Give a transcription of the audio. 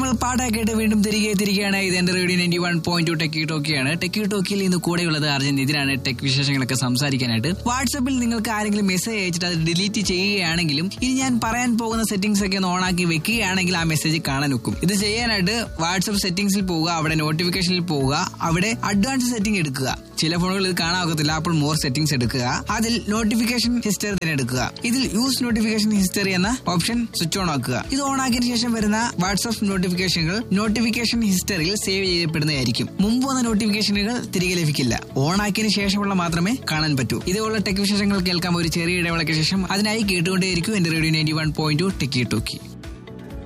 നമ്മൾ പാട്ടാക്കിയിട്ട് വീണ്ടും തിരികെ തിരികെയാണ് ഇത് എന്റെ radio ninety one point two techie ടോക്കിയാണ് ടെക്കി ടോക്കിയിൽ ഇന്ന് കൂടെയുള്ളത് അർജുൻ ഇതിനാണ് ടെക് വിശേഷങ്ങളൊക്കെ സംസാരിക്കാനായിട്ട് വാട്സപ്പിൽ നിങ്ങൾക്ക് ആരെങ്കിലും മെസ്സേജ് അയച്ചിട്ട് അത് ഡിലീറ്റ് ചെയ്യുകയാണെങ്കിലും ഇനി ഞാൻ പറയാൻ പോകുന്ന സെറ്റിംഗ്സ് ഒക്കെ ഒന്ന് ഓണാക്കി വെക്കുകയാണെങ്കിൽ ആ മെസ്സേജ് കാണാൻ വെക്കും ഇത് ചെയ്യാനായിട്ട് വാട്സപ്പ് സെറ്റിംഗ്സിൽ പോവുക അവിടെ നോട്ടിഫിക്കേഷനിൽ പോവുക അവിടെ അഡ്വാൻസ് സെറ്റിംഗ് എടുക്കുക ചില ഫോണുകൾ ഇത് കാണാൻ അപ്പോൾ മോർ സെറ്റിംഗ്സ് എടുക്കുക അതിൽ നോട്ടിഫിക്കേഷൻ ഹിസ്റ്ററി തിരഞ്ഞെടുക്കുക ഇതിൽ യൂസ് നോട്ടിഫിക്കേഷൻ ഹിസ്റ്ററി എന്ന ഓപ്ഷൻ സ്വിച്ച് ഓൺ ആക്കുക ഇത് ഓൺ ആക്കിയതിനു ശേഷം വരുന്ന വാട്സ്ആപ്പ് നോട്ടിഫിക്കേഷനുകൾ നോട്ടിഫിക്കേഷൻ ഹിസ്റ്ററിയിൽ സേവ് ചെയ്യപ്പെടുന്നതായിരിക്കും മുമ്പ് വന്ന നോട്ടിഫിക്കേഷനുകൾ തിരികെ ലഭിക്കില്ല ഓൺ ആക്കിയതിനു ശേഷമുള്ള മാത്രമേ കാണാൻ പറ്റൂ ഇതുപോലുള്ള ടെക് വിശേഷങ്ങൾ കേൾക്കാൻ ഒരു ചെറിയ ഇടവേളയ്ക്ക് ശേഷം അതിനായി കേട്ടുകൊണ്ടേയിരിക്കും എന്റെ radio ninety one point two techie talkie